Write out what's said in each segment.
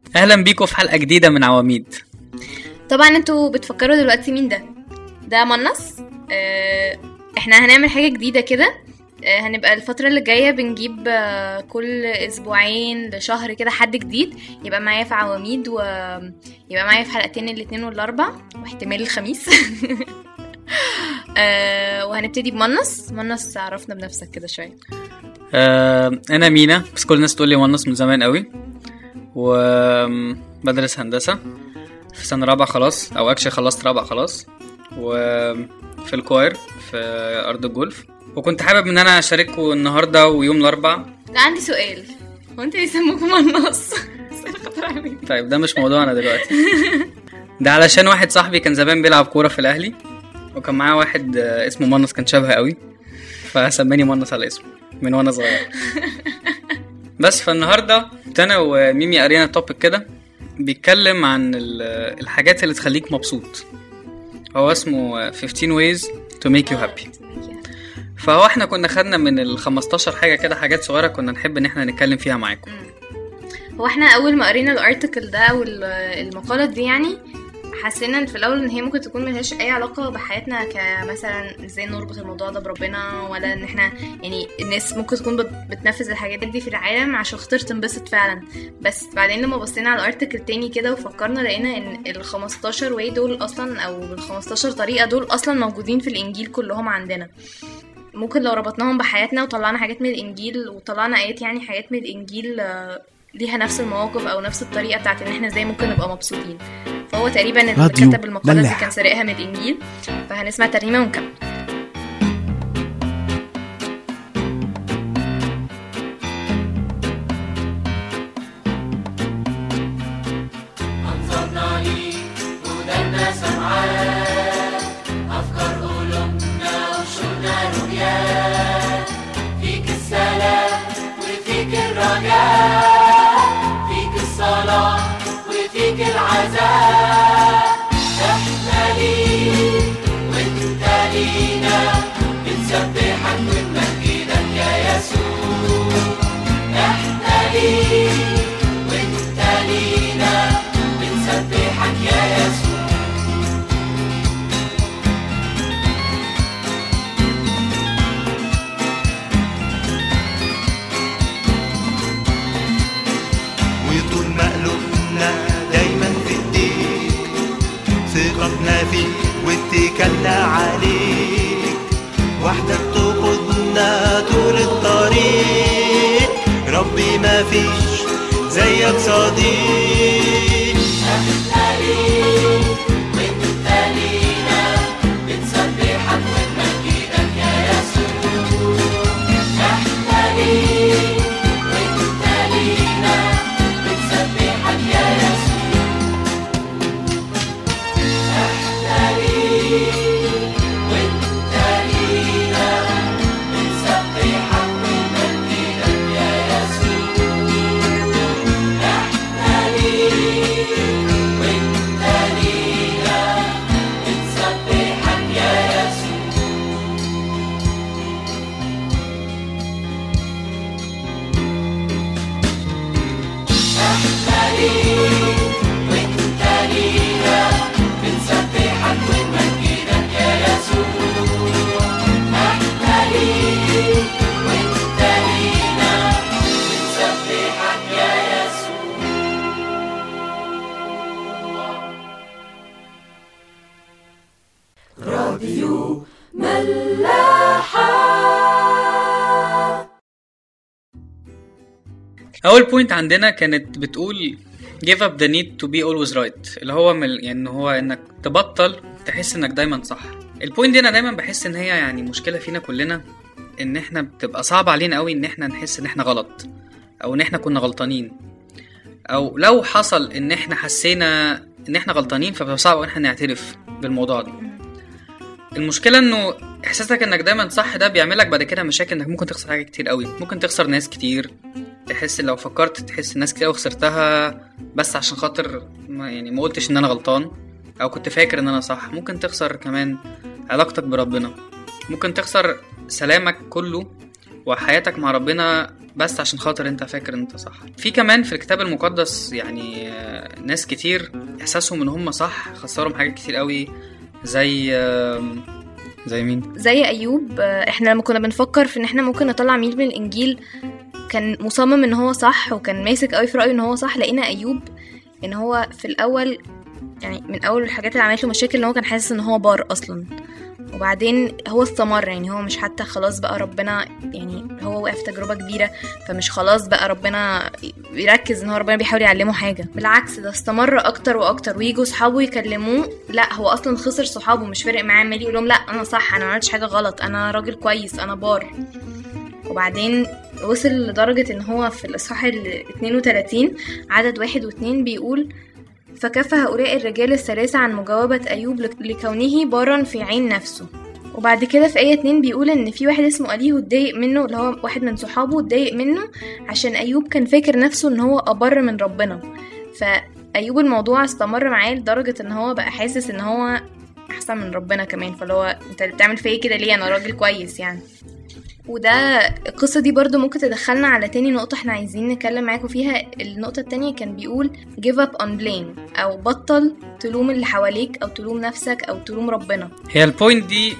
اهلا بيكم في حلقه جديده من عواميد طبعا انتوا بتفكروا دلوقتي مين ده ده منص اه احنا هنعمل حاجه جديده كده اه هنبقى الفترة اللي جاية بنجيب اه كل أسبوعين لشهر كده حد جديد يبقى معايا في عواميد ويبقى معايا في حلقتين الاتنين والأربع واحتمال الخميس اه وهنبتدي بمنص منص عرفنا بنفسك كده شوية آه انا مينا بس كل الناس تقول لي منص من زمان قوي وبدرس هندسه في سنه رابعه خلاص او اكشلي خلصت رابعه خلاص وفي الكواير في ارض الجولف وكنت حابب ان انا اشارككم النهارده ويوم الاربع لا عندي سؤال هو انت بيسموكوا منص طيب ده مش موضوعنا دلوقتي ده علشان واحد صاحبي كان زمان بيلعب كوره في الاهلي وكان معاه واحد آه، اسمه منص كان شبه قوي فسماني منص على اسمه من وانا صغير بس فالنهارده كنت انا وميمي قرينا توبيك كده بيتكلم عن ال- الحاجات اللي تخليك مبسوط هو اسمه 15 ways to make you happy فهو احنا كنا خدنا من ال 15 حاجه كده حاجات صغيره كنا نحب ان احنا نتكلم فيها معاكم هو احنا اول ما قرينا الارتكل ده او ال- المقالة دي يعني حسينا ان في الاول ان هي ممكن تكون ملهاش اي علاقة بحياتنا كمثلا ازاي نربط الموضوع ده بربنا ولا ان احنا يعني الناس ممكن تكون بت- بتنفذ الحاجات دي في العالم عشان خاطر تنبسط فعلا بس بعدين لما بصينا على الارتكل تاني كده وفكرنا لقينا ان ال 15 واي دول اصلا او ال 15 طريقة دول اصلا موجودين في الانجيل كلهم عندنا ممكن لو ربطناهم بحياتنا وطلعنا حاجات من الانجيل وطلعنا ايات يعني حاجات من الانجيل آه، ليها نفس المواقف او نفس الطريقه بتاعت ان احنا ازاي ممكن نبقى مبسوطين فهو تقريبا اللي راديو كتب المقاله دي ملح. كان سارقها من الانجيل فهنسمع ترنيمه ونكمل وطول مقلوبنا دايما في ايديك ثقتنا فيك واتكلنا عليك وحدك تقودنا طول الطريق ربي ما فيش زيك صديق اول بوينت عندنا كانت بتقول give up the need to be always right اللي هو من يعني إن هو انك تبطل تحس انك دايما صح البوينت دي انا دايما بحس ان هي يعني مشكله فينا كلنا ان احنا بتبقى صعب علينا قوي ان احنا نحس ان احنا غلط او ان احنا كنا غلطانين او لو حصل ان احنا حسينا ان احنا غلطانين فبيبقى صعب ان احنا نعترف بالموضوع ده المشكله انه احساسك انك دايما صح ده بيعملك بعد كده مشاكل انك ممكن تخسر حاجات كتير قوي ممكن تخسر ناس كتير تحس لو فكرت تحس ناس كتير أوي خسرتها بس عشان خاطر ما يعني ما قلتش ان انا غلطان او كنت فاكر ان انا صح ممكن تخسر كمان علاقتك بربنا ممكن تخسر سلامك كله وحياتك مع ربنا بس عشان خاطر انت فاكر انت صح في كمان في الكتاب المقدس يعني آه، ناس كتير احساسهم ان هم صح خسرهم حاجات كتير قوي زي آم، زي مين زي ايوب آه، احنا لما كنا بنفكر في ان احنا ممكن نطلع ميل من الانجيل كان مصمم ان هو صح وكان ماسك قوي في رايه ان هو صح لقينا ايوب ان هو في الاول يعني من اول الحاجات اللي عملت له مشاكل ان هو كان حاسس ان هو بار اصلا وبعدين هو استمر يعني هو مش حتى خلاص بقى ربنا يعني هو وقع في تجربة كبيرة فمش خلاص بقى ربنا يركز ان هو ربنا بيحاول يعلمه حاجة بالعكس ده استمر اكتر واكتر ويجوا صحابه يكلموه لا هو اصلا خسر صحابه مش فارق معاه عمال يقول لهم لا انا صح انا ما عملتش حاجة غلط انا راجل كويس انا بار وبعدين وصل لدرجة ان هو في الاصحاح ال 32 عدد واحد واتنين بيقول فكف هؤلاء الرجال الثلاثة عن مجاوبة أيوب لك- لكونه بارا في عين نفسه وبعد كده في آية اتنين بيقول إن في واحد اسمه أليه اتضايق منه اللي هو واحد من صحابه اتضايق منه عشان أيوب كان فاكر نفسه إن هو أبر من ربنا فأيوب الموضوع استمر معاه لدرجة إن هو بقى حاسس إن هو أحسن من ربنا كمان فاللي هو أنت بتعمل فيا كده ليه أنا راجل كويس يعني وده القصة دي برضو ممكن تدخلنا على تاني نقطة احنا عايزين نتكلم معاكم فيها النقطة التانية كان بيقول give up on blame أو بطل تلوم اللي حواليك أو تلوم نفسك أو تلوم ربنا هي البوينت دي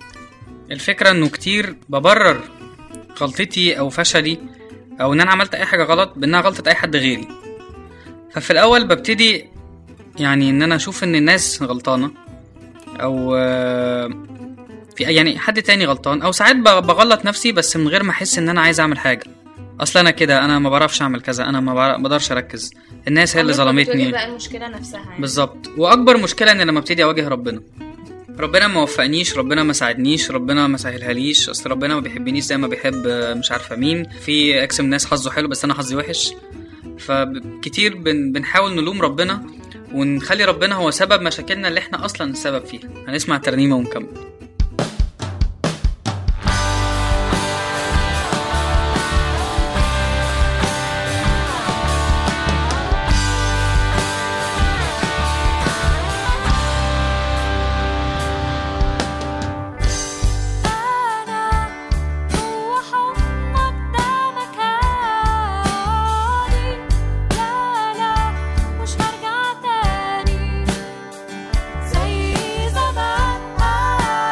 الفكرة انه كتير ببرر غلطتي او فشلي او ان انا عملت اي حاجة غلط بانها غلطة اي حد غيري ففي الاول ببتدي يعني ان انا اشوف ان الناس غلطانة او آه، في يعني حد تاني غلطان او ساعات ب- بغلط نفسي بس من غير ما احس ان انا عايز اعمل حاجة اصل انا كده انا ما بعرفش اعمل كذا انا ما بعرف- بقدرش اركز الناس هي اللي عمرك ما بتواجه ظلمتني بقى المشكلة نفسها يعني. بالظبط واكبر مشكله ان لما ابتدي اواجه ربنا ربنا ما وفقنيش ربنا ما ساعدنيش ربنا ما سهلهاليش اصل ربنا ما بيحبنيش زي ما بيحب آه، مش عارفه مين في اكس من الناس حظه حلو بس انا حظي وحش فكتير بن بنحاول نلوم ربنا ونخلي ربنا هو سبب مشاكلنا اللي احنا اصلا السبب فيها هنسمع ترنيمه ونكمل أنا هو حضنك ده مكاني لا لا مش هرجع تاني زي زمان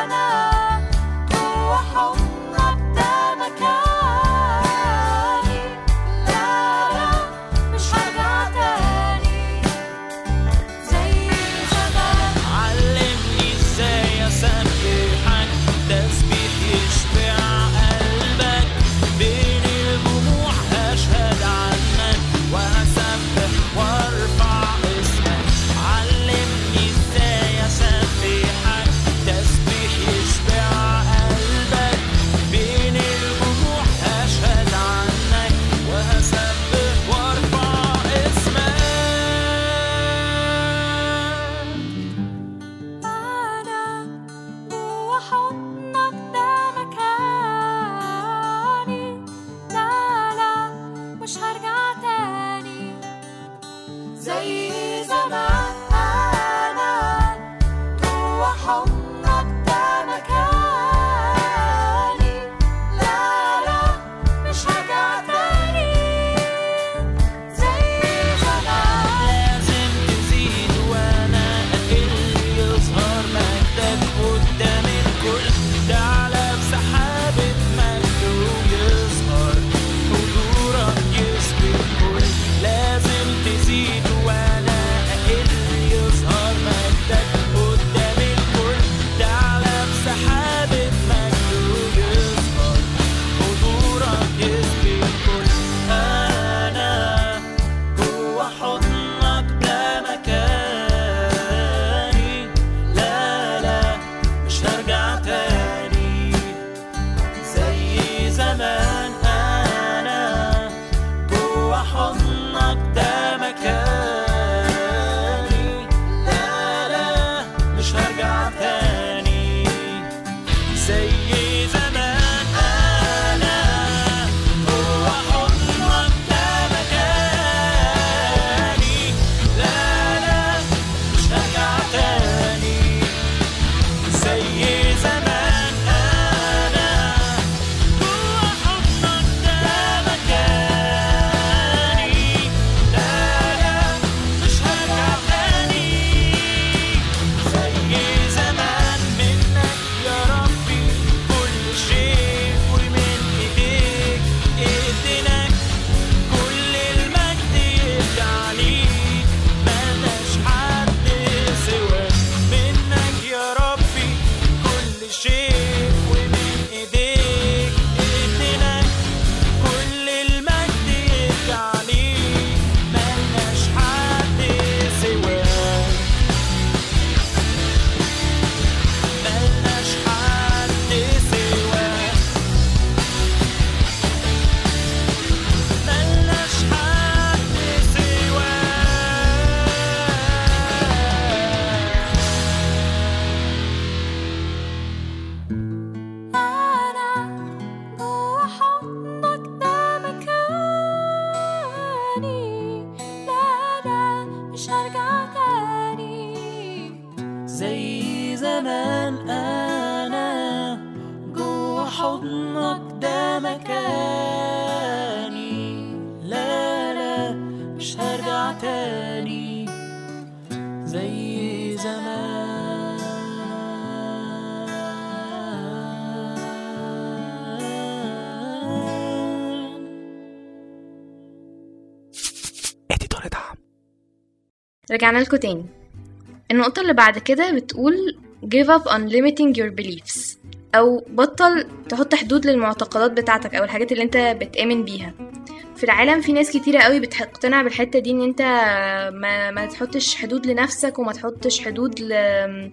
رجعنا لكم تاني النقطة اللي بعد كده بتقول give up on limiting your beliefs أو بطل تحط حدود للمعتقدات بتاعتك أو الحاجات اللي انت بتآمن بيها في العالم في ناس كتيرة قوي بتقتنع بالحتة دي ان انت ما, ما تحطش حدود لنفسك وما تحطش حدود ل...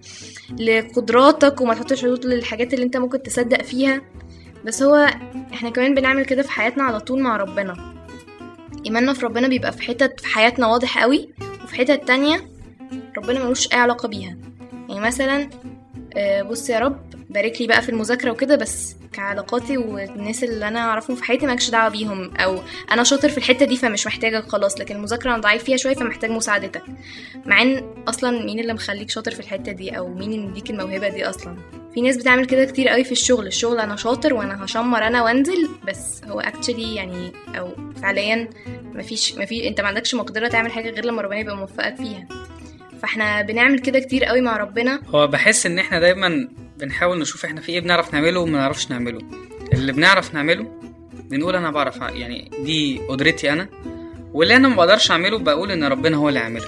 لقدراتك وما تحطش حدود للحاجات اللي انت ممكن تصدق فيها بس هو احنا كمان بنعمل كده في حياتنا على طول مع ربنا ايماننا في ربنا بيبقى في حتت في حياتنا واضح قوي وفي حتت تانية ربنا ملوش اي علاقة بيها يعني مثلا آه، بص يا رب بارك لي بقى في المذاكرة وكده بس كعلاقاتي والناس اللي انا اعرفهم في حياتي مالكش دعوة بيهم او انا شاطر في الحتة دي فمش محتاجك خلاص لكن المذاكرة انا ضعيف فيها شوية فمحتاج مساعدتك مع ان اصلا مين اللي مخليك شاطر في الحتة دي او مين اللي مديك الموهبة دي اصلا في ناس بتعمل كده كتير قوي في الشغل الشغل انا شاطر وانا هشمر انا وانزل بس هو اكشلي يعني او فعليا مفيش مفي انت ما عندكش مقدرة تعمل حاجة غير لما ربنا يبقى موفقك فيها فاحنا بنعمل كده كتير قوي مع ربنا هو بحس ان احنا دايما بنحاول نشوف احنا في ايه بنعرف نعمله وما نعرفش نعمله اللي بنعرف نعمله بنقول انا بعرف أع- يعني دي قدرتي انا واللي انا ما بقدرش اعمله بقول ان ربنا هو اللي عامله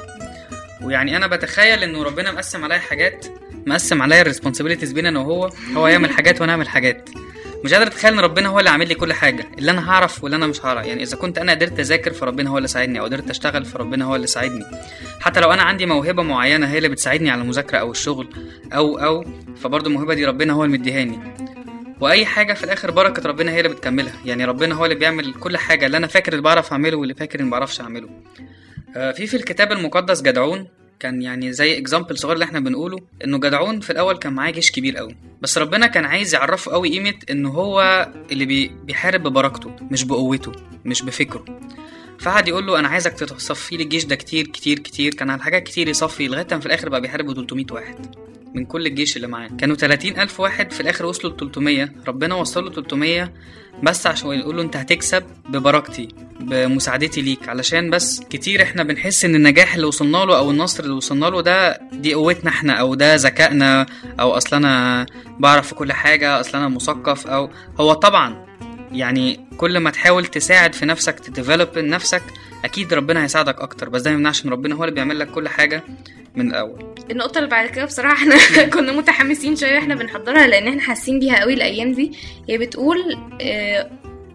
ويعني انا بتخيل انه ربنا مقسم عليا حاجات مقسم عليا الريسبونسابيلتيز بين انا وهو هو يعمل حاجات وانا اعمل حاجات مش قادر اتخيل ان ربنا هو اللي عامل لي كل حاجه اللي انا هعرف واللي انا مش هعرف يعني اذا كنت انا قدرت اذاكر فربنا هو اللي ساعدني او قدرت اشتغل فربنا هو اللي ساعدني حتى لو انا عندي موهبه معينه هي اللي بتساعدني على المذاكره او الشغل او او فبرضه الموهبه دي ربنا هو اللي مديهاني واي حاجه في الاخر بركه ربنا هي اللي بتكملها يعني ربنا هو اللي بيعمل كل حاجه اللي انا فاكر اللي بعرف اعمله واللي فاكر اللي ما بعرفش اعمله آه، في في الكتاب المقدس جدعون كان يعني زي اكزامبل صغير اللي احنا بنقوله انه جدعون في الاول كان معاه جيش كبير قوي بس ربنا كان عايز يعرفه قوي قيمه ان هو اللي بي بيحارب ببركته مش بقوته مش بفكره فقعد يقول له انا عايزك تصفي لي الجيش ده كتير كتير كتير كان على حاجات كتير يصفي لغايه ما في الاخر بقى بيحارب 300 واحد من كل الجيش اللي معاه كانوا 30 ألف واحد في الآخر وصلوا ل 300 ربنا وصل له 300 بس عشان يقول له أنت هتكسب ببركتي بمساعدتي ليك علشان بس كتير احنا بنحس ان النجاح اللي وصلنا له او النصر اللي وصلنا له ده دي قوتنا احنا او ده ذكائنا او اصل انا بعرف في كل حاجه اصل انا مثقف او هو طبعا يعني كل ما تحاول تساعد في نفسك تديفلوب نفسك اكيد ربنا هيساعدك اكتر بس ده ما يمنعش ان ربنا هو اللي بيعمل لك كل حاجه من الاول النقطة اللي بعد كده بصراحة احنا كنا متحمسين شوية واحنا بنحضرها لأن احنا حاسين بيها قوي الأيام دي هي بتقول اه،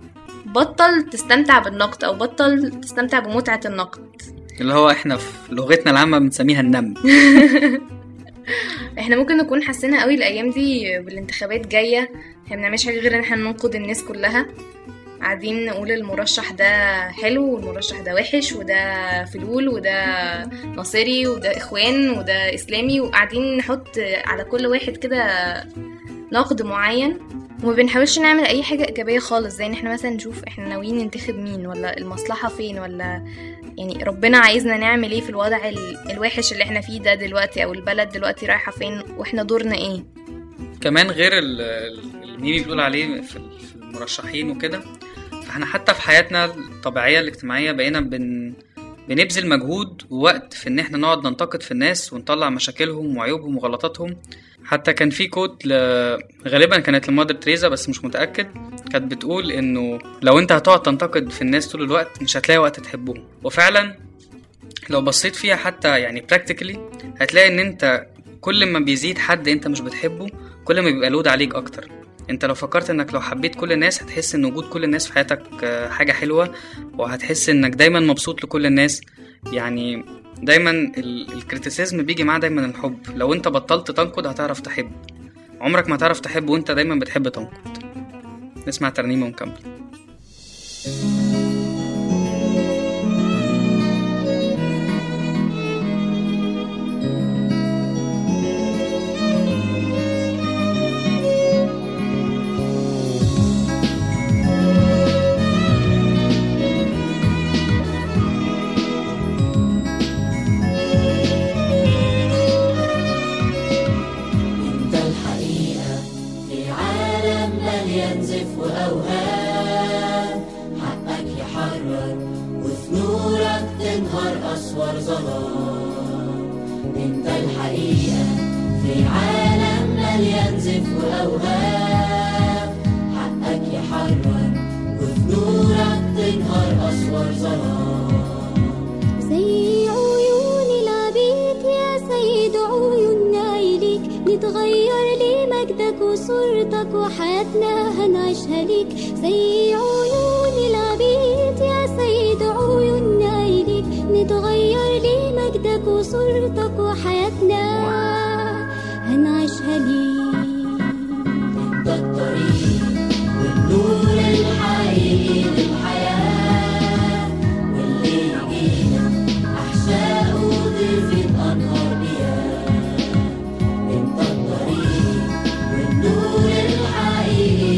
بطل تستمتع بالنقد أو بطل تستمتع بمتعة النقد اللي هو احنا في لغتنا العامه بنسميها النم احنا ممكن نكون حاسينها قوي الأيام دي بالانتخابات جاية احنا بنعملش حاجة غير ان احنا ننقد الناس كلها قاعدين نقول المرشح ده حلو والمرشح ده وحش وده فلول وده ناصري وده اخوان وده اسلامي وقاعدين نحط على كل واحد كده نقد معين وما بنحاولش نعمل اي حاجه ايجابيه خالص زي ان احنا مثلا نشوف احنا ناويين ننتخب مين ولا المصلحه فين ولا يعني ربنا عايزنا نعمل ايه في الوضع ال- الوحش اللي احنا فيه ده دلوقتي او البلد دلوقتي رايحه فين واحنا دورنا ايه كمان غير ال- ال- اللي ميمي بتقول عليه في ال- في المرشحين وكده فاحنا حتى في حياتنا الطبيعيه الاجتماعيه بقينا بن بنبذل مجهود ووقت في ان احنا نقعد ننتقد في الناس ونطلع مشاكلهم وعيوبهم وغلطاتهم حتى كان في كوت ل... غالبا كانت لمادر تريزا بس مش متاكد كانت بتقول انه لو انت هتقعد تنتقد في الناس طول الوقت مش هتلاقي وقت تحبهم وفعلا لو بصيت فيها حتى يعني براكتيكلي هتلاقي ان انت كل ما بيزيد حد انت مش بتحبه كل ما بيبقى لود عليك اكتر انت لو فكرت انك لو حبيت كل الناس هتحس ان وجود كل الناس في حياتك آه، حاجة حلوة وهتحس انك دايما مبسوط لكل الناس يعني دايما ال- الكريتيسيزم بيجي معاه دايما الحب لو انت بطلت تنقد هتعرف تحب عمرك ما هتعرف تحب وانت دايما بتحب تنقد نسمع ترنيمة ونكمل انت الحقيقة في عالم مليان زف وأوهام حقك يحرر وفي نورك تنهار أسوار ظلام انت الحقيقة في عالم مليان زف وأوهام حقك يحرر وفي نورك تنهار أسوار ظلام زي عيون صورتك وحياتنا هنعيشها ليك زي عيون العبيد يا سيد عيوننا إليك نتغير لمجدك وصورتك وحياتنا هنعيشها ليك انت الطريق والنور الحقيقي للحياة واللي يجينا أحشاء وضيفة أنهار بيها انت الطريق والنور الحقيقي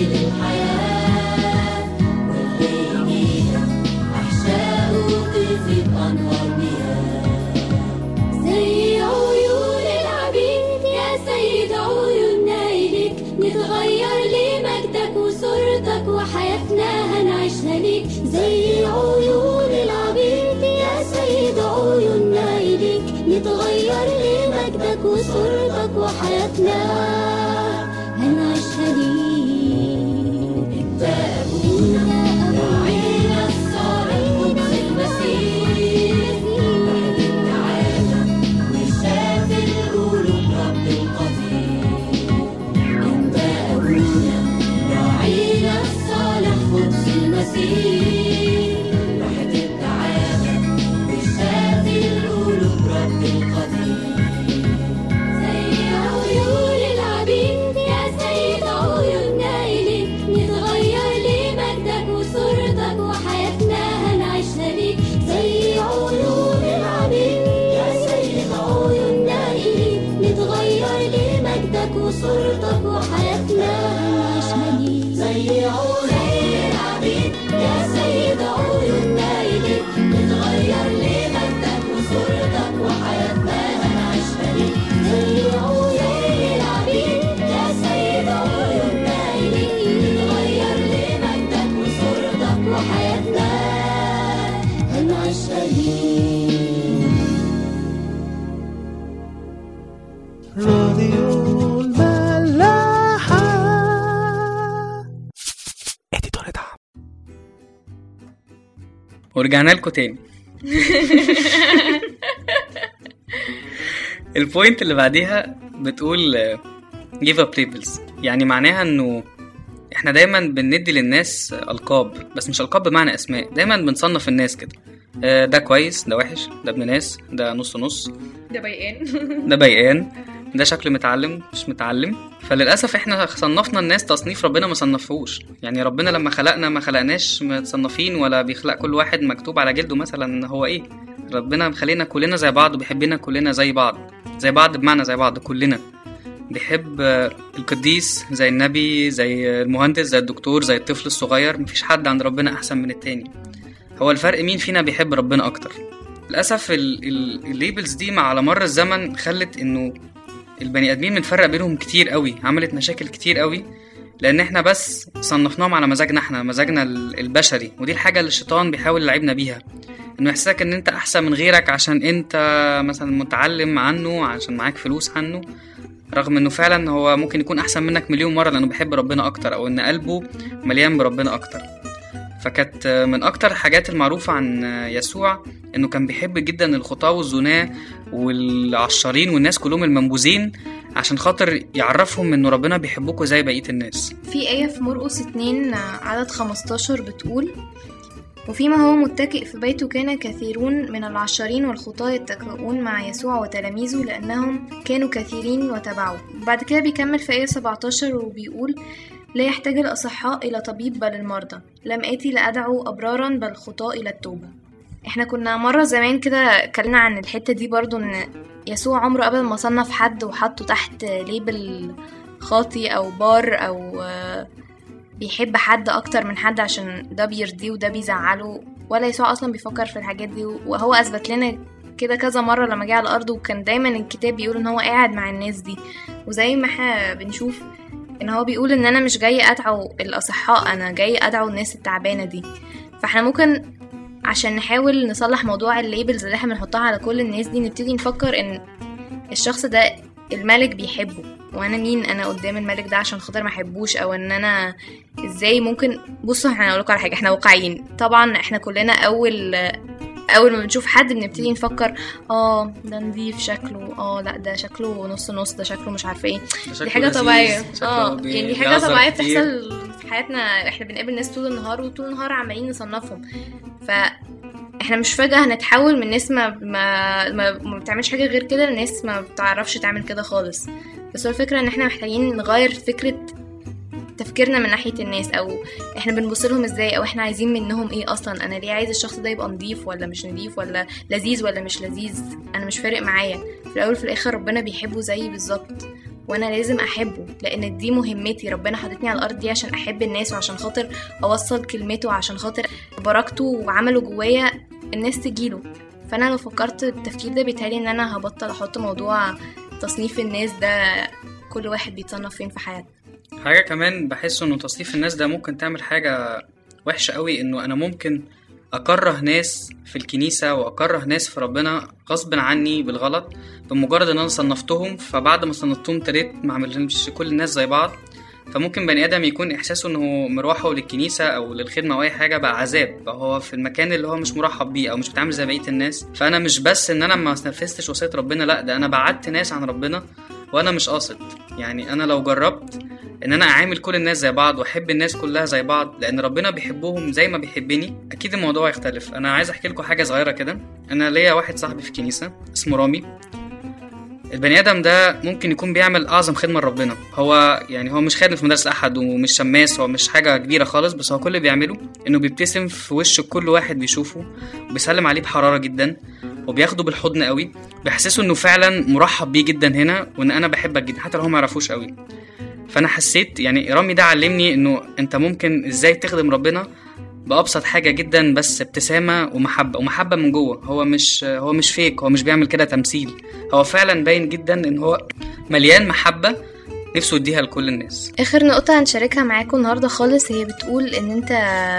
للحياة واللي يجينا أحشاء وضيفة أنهار بيها زي عيون العبيد يا سيد عيوننا إليك نتغير لمجدك وصورتك وحياتنا هنعيشها ليك زي عيون العبيد يا سيد عيوننا إليك نتغير لمجدك وصورتك وحياتنا هنعيشها ليك انت أبونا راعينا الصالح قدس المسيح بعد التعالى وشاف القلوب رب القدير انت أبونا راعينا الصالح قدس المسيح راحة التعالى وشاف القلوب رب القدير زي عيون العبيد يا سيد عيوننا إليك نتغير لمجدك وصورتك وحياتنا هنعيشها ليك زي عيون العبيد يا سيد عيوننا إليك نتغير لمجدك وصورتك وحياتنا هنعيشها ليك زي عيون العبيد يا سيد عيوننا إليك نتغير لمجدك وصورتك وحياتنا هنعيشها ليك زي عيون العبيد يا سيد عيوننا إليك نتغير لمجدك وصورتك وحياتنا هنعيشها ليك راديو الملاحة ورجعنا لكم تاني البوينت اللي بعديها بتقول آه، give up labels يعني معناها انه احنا دايما بندي للناس القاب بس مش القاب بمعنى اسماء دايما بنصنف الناس كده آه، ده كويس ده وحش ده ابن ناس ده نص نص ده بيان ده بيان ده شكل متعلم مش متعلم فللاسف احنا صنفنا الناس تصنيف ربنا ما صنفهوش يعني ربنا لما خلقنا ما خلقناش متصنفين ولا بيخلق كل واحد مكتوب على جلده مثلا هو ايه ربنا خلينا كلنا زي بعض وبيحبنا كلنا زي بعض زي بعض بمعنى زي بعض كلنا بيحب آه، القديس زي النبي زي المهندس زي الدكتور زي الطفل الصغير مفيش حد عند ربنا احسن من التاني هو الفرق مين فينا بيحب ربنا اكتر للاسف ال- ال- الليبلز دي مع على مر الزمن خلت انه البني ادمين بنفرق بينهم كتير قوي عملت مشاكل كتير قوي لان احنا بس صنفناهم على مزاجنا احنا مزاجنا ال- البشري ودي الحاجه اللي الشيطان بيحاول يلعبنا بيها انه يحسسك ان انت احسن من غيرك عشان انت مثلا متعلم عنه عشان معاك فلوس عنه رغم انه فعلا هو ممكن يكون احسن منك مليون مره لانه بيحب ربنا اكتر او ان قلبه مليان بربنا اكتر فكانت من اكتر الحاجات المعروفه عن يسوع انه كان بيحب جدا الخطاه والزناه والعشارين والناس كلهم المنبوذين عشان خاطر يعرفهم انه ربنا بيحبكوا زي بقيه الناس في آية في مرقس 2 عدد 15 بتقول وفيما هو متكئ في بيته كان كثيرون من العشارين والخطاة يتكئون مع يسوع وتلاميذه لأنهم كانوا كثيرين وتبعوه بعد كده بيكمل في آية 17 وبيقول لا يحتاج الأصحاء إلى طبيب بل المرضى لم آتي لأدعو أبرارا بل خطاة إلى التوبة احنا كنا مرة زمان كده اتكلمنا عن الحتة دي برضو ان يسوع عمره ابدا ما صنف حد وحطه تحت ليبل خاطي او بار او آه، بيحب حد اكتر من حد عشان ده بيرضيه وده بيزعله ولا يسوع اصلا بيفكر في الحاجات دي وهو اثبت لنا كده كذا مرة لما جه على الأرض وكان دايما الكتاب بيقول إن هو قاعد مع الناس دي وزي ما احنا بنشوف إن هو بيقول إن أنا مش جاي أدعو الأصحاء أنا جاي أدعو الناس التعبانة دي فاحنا ممكن عشان نحاول نصلح موضوع الليبلز اللي احنا بنحطها على كل الناس دي نبتدي نفكر إن الشخص ده الملك بيحبه وانا مين انا قدام الملك ده عشان خاطر ما احبوش او ان انا ازاي ممكن بصوا احنا هقول لكم على حاجه احنا واقعيين طبعا احنا كلنا اول اول ما بنشوف حد بنبتدي نفكر اه ده نضيف شكله اه لا ده شكله نص نص ده شكله مش عارفه ايه ده دي شكله حاجه لذيذ، طبيعيه شكله اه بي- يعني دي حاجه بيهزر طبيعيه كتير. بتحصل في حياتنا احنا بنقابل ناس طول النهار وطول النهار عمالين نصنفهم ف احنا مش فجأة هنتحول من ناس ما ما, ما, ما بتعملش حاجة غير كده لناس ما بتعرفش تعمل كده خالص بس هو الفكرة ان احنا محتاجين نغير فكرة تفكيرنا من ناحية الناس او احنا بنبص لهم ازاي او احنا عايزين منهم ايه اصلا انا ليه عايز الشخص ده يبقى نضيف ولا مش نضيف ولا لذيذ ولا مش لذيذ انا مش فارق معايا في الاول وفي الاخر ربنا بيحبه زيي بالظبط وانا لازم احبه لان دي مهمتي ربنا حاططني على الارض دي عشان احب الناس وعشان خاطر اوصل كلمته وعشان خاطر بركته وعمله جوايا الناس تجيله فانا لو فكرت التفكير ده بيتهيألي ان انا هبطل احط موضوع تصنيف الناس ده كل واحد بيتصنف فين في حياته حاجة كمان بحس انه تصنيف الناس ده ممكن تعمل حاجة وحشة قوي انه انا ممكن اكره ناس في الكنيسة واكره ناس في ربنا غصب عني بالغلط بمجرد ان انا صنفتهم فبعد ما صنفتهم ابتديت ما اعملهمش كل الناس زي بعض فممكن بني ادم يكون احساسه انه مروحه للكنيسه او للخدمه او اي حاجه بقى عذاب بقى هو في المكان اللي هو مش مرحب بيه او مش بيتعامل زي بقيه الناس فانا مش بس ان انا ما نفذتش وصيه ربنا لا ده انا بعدت ناس عن ربنا وانا مش قاصد يعني انا لو جربت ان انا اعامل كل الناس زي بعض واحب الناس كلها زي بعض لان ربنا بيحبهم زي ما بيحبني اكيد الموضوع هيختلف انا عايز احكي لكم حاجه صغيره كده انا ليا واحد صاحبي في الكنيسه اسمه رامي البني ادم ده ممكن يكون بيعمل اعظم خدمه لربنا هو يعني هو مش خادم في مدرسه احد ومش شماس هو مش حاجه كبيره خالص بس هو كل اللي بيعمله انه بيبتسم في وش كل واحد بيشوفه وبيسلم عليه بحراره جدا وبياخده بالحضن قوي بيحسسه انه فعلا مرحب بيه جدا هنا وان انا بحبك جدا حتى لو هو ما يعرفوش قوي فانا حسيت يعني رامي ده علمني انه انت ممكن ازاي تخدم ربنا بابسط حاجه جدا بس ابتسامه ومحبه ومحبه من جوه هو مش هو مش فيك هو مش بيعمل كده تمثيل هو فعلا باين جدا ان هو مليان محبه نفسه يديها لكل الناس اخر نقطة هنشاركها معاكم النهاردة خالص هي بتقول ان انت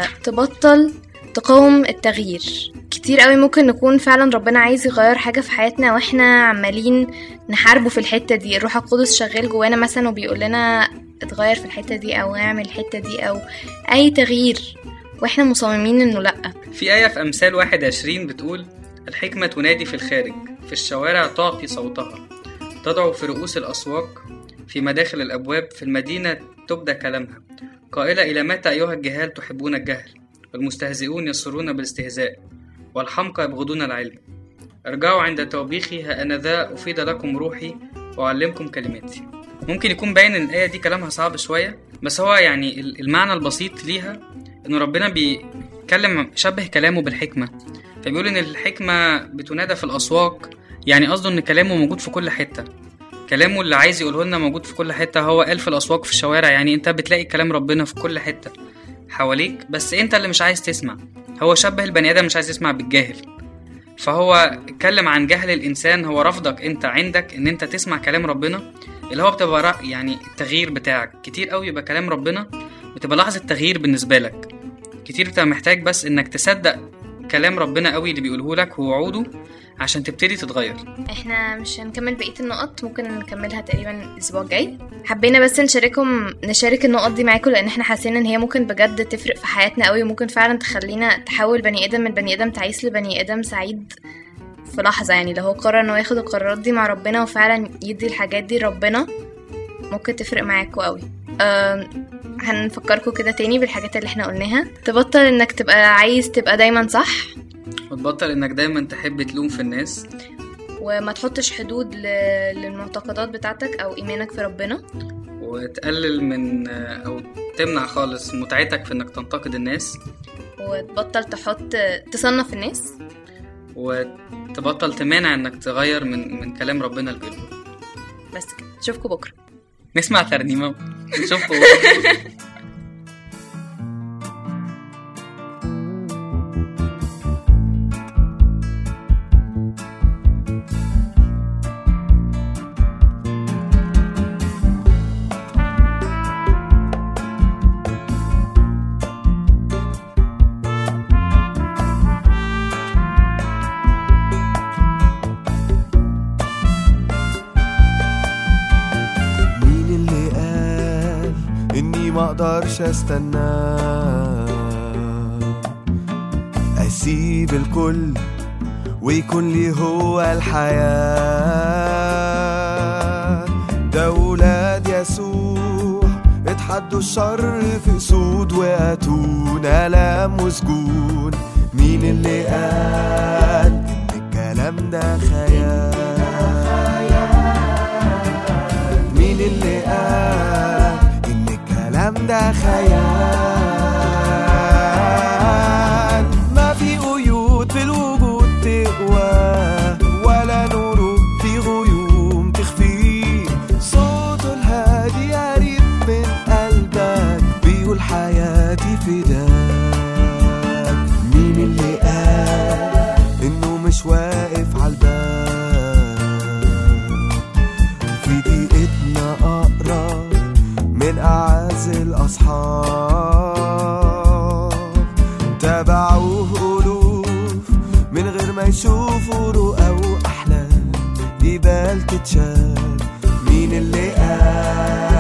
تبطل تقاوم التغيير كتير قوي ممكن نكون فعلا ربنا عايز يغير حاجة في حياتنا واحنا عمالين نحاربه في الحتة دي الروح القدس شغال جوانا مثلا وبيقول لنا اتغير في الحتة دي او اعمل الحتة دي او اي تغيير واحنا مصممين انه لأ في آية في أمثال 21 بتقول الحكمة تنادي في الخارج في الشوارع تعطي صوتها تدعو في رؤوس الأسواق في مداخل الأبواب في المدينة تبدى كلامها قائلة إلى متى أيها الجهال تحبون الجهل والمستهزئون يسرون بالاستهزاء والحمقى يبغضون العلم ارجعوا عند توبيخي ها أنا ذا أفيد لكم روحي وأعلمكم كلماتي ممكن يكون باين إن الآية دي كلامها صعب شوية بس هو يعني المعنى البسيط ليها إن ربنا بيتكلم شبه كلامه بالحكمة فبيقول إن الحكمة بتنادى في الأسواق يعني قصده إن كلامه موجود في كل حتة كلامه اللي عايز يقوله لنا موجود في كل حتة هو قال في الأسواق في الشوارع يعني أنت بتلاقي كلام ربنا في كل حتة حواليك بس أنت اللي مش عايز تسمع هو شبه البني آدم مش عايز يسمع بالجاهل فهو اتكلم عن جهل الإنسان هو رفضك أنت عندك إن أنت تسمع كلام ربنا اللي هو بتبقى رأ- يعني التغيير بتاعك كتير قوي يبقى كلام ربنا بتبقى لحظة تغيير بالنسبة لك كتير بتبقى محتاج بس إنك تصدق كلام ربنا قوي اللي بيقوله لك ووعوده عشان تبتدي تتغير احنا مش هنكمل بقية النقط ممكن نكملها تقريبا الاسبوع الجاي حبينا بس نشارككم نشارك النقط دي معاكم لان احنا حاسين ان هي ممكن بجد تفرق في حياتنا قوي وممكن فعلا تخلينا تحول بني ادم من بني ادم تعيس لبني ادم سعيد في لحظة يعني لو هو قرر انه ياخد القرارات دي مع ربنا وفعلا يدي الحاجات دي لربنا ممكن تفرق معاكم قوي أم، هنفكركم كده تاني بالحاجات اللي احنا قلناها تبطل انك تبقى عايز تبقى دايما صح وتبطل إنك دايما تحب تلوم في الناس وما تحطش حدود ل... للمعتقدات بتاعتك او ايمانك في ربنا وتقلل من او تمنع خالص متعتك في انك تنتقد الناس وتبطل تحط تصنف الناس وتبطل تمانع انك تغير من من كلام ربنا اللي بيقوله بس كده اشوفكم بكره نسمع ترنيمه نشوفكم مين اللي قال اني ما اقدرش استنى اسيب الكل ويكون لي هو الحياة ده ولاد يسوع اتحدوا الشر في سود واتون ألم وسجون مين اللي قال إن الكلام ده خيال مين اللي قال إن الكلام ده خيال ما في قيود في الوجود تقوى ولا نور في غيوم تخفيه صوته الهادي قريب من قلبك بيقول حياتي فداك مين اللي قال انه مش واقف عالباب في دقيقتنا أقرب من أعز الأصحاب تابعوه ألوف من غير ما يشوفوا رؤى وأحلام جبال تتشال مين اللي قال